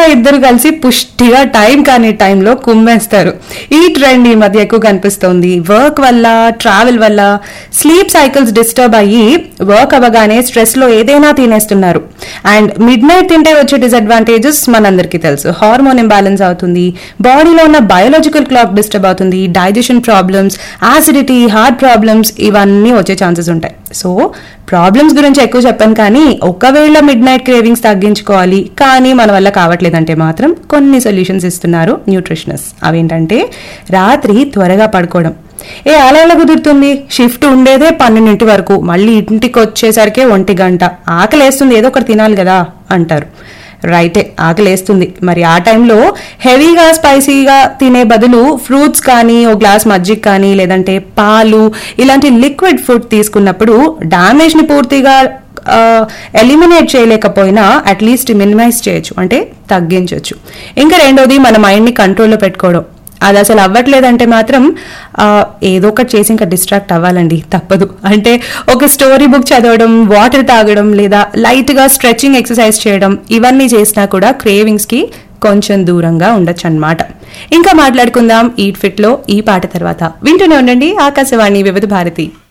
ఇద్దరు కలిసి పుష్టిగా టైం కాని టైంలో కుమ్మేస్తారు ఈ ట్రెండ్ ఈ మధ్య ఎక్కువ కనిపిస్తోంది వర్క్ వల్ల ట్రావెల్ వల్ల స్లీప్ సైకిల్స్ డిస్టర్బ్ అయ్యి వర్క్ అవ్వగానే స్ట్రెస్ లో ఏదైనా తినేస్తున్నారు అండ్ మిడ్ నైట్ తింటే వచ్చే డిసడ్వాంటేజెస్ మనందరికీ తెలుసు హార్మోన్ ఇంబ్యాలెన్స్ అవుతుంది బాడీలో ఉన్న బయోలాజికల్ క్లాక్ డిస్టర్బ్ అవుతుంది digestion problems acidity heart problems ఇవన్నీ వచ్చే ఛాన్సెస్ ఉంటాయి సో ప్రాబ్లమ్స్ గురించి ఎక్కువ చెప్పాను కానీ ఒకవేళ మిడ్ నైట్ క్రేవింగ్స్ తగ్గించుకోవాలి కానీ మన వల్ల కావట్లేదంటే మాత్రం కొన్ని సొల్యూషన్స్ ఇస్తున్నారు న్యూట్రిషనస్ అవేంటంటే రాత్రి త్వరగా పడుకోవడం ఏ అలా ఎలా కుదురుతుంది షిఫ్ట్ ఉండేదే పన్నెండింటి వరకు మళ్ళీ ఇంటికి వచ్చేసరికి ఒంటి గంట ఆకలేస్తుంది ఏదో ఒకటి తినాలి కదా అంటారు రైటే ఆకలేస్తుంది మరి ఆ టైంలో హెవీగా స్పైసీగా తినే బదులు ఫ్రూట్స్ కానీ ఓ గ్లాస్ మజ్జిగ కానీ లేదంటే పాలు ఇలాంటి లిక్విడ్ ఫుడ్ తీసుకున్నప్పుడు డామేజ్ ని పూర్తిగా ఎలిమినేట్ చేయలేకపోయినా అట్లీస్ట్ మినిమైజ్ చేయొచ్చు అంటే తగ్గించవచ్చు ఇంకా రెండోది మన మైండ్ని కంట్రోల్లో పెట్టుకోవడం అది అసలు అవ్వట్లేదంటే మాత్రం ఆ, ఏదో ఒకటి చేసి ఇంకా డిస్ట్రాక్ట్ అవ్వాలండి తప్పదు అంటే ఒక స్టోరీ బుక్ చదవడం వాటర్ తాగడం లేదా లైట్గా స్ట్రెచింగ్ ఎక్సర్సైజ్ చేయడం ఇవన్నీ చేసినా కూడా క్రేవింగ్స్కి కొంచెం దూరంగా ఉండొచ్చు అన్నమాట ఇంకా మాట్లాడుకుందాం ఈట్ ఫిట్లో ఈ పాట తర్వాత వింటూనే ఉండండి ఆకాశవాణి వివిధ భారతి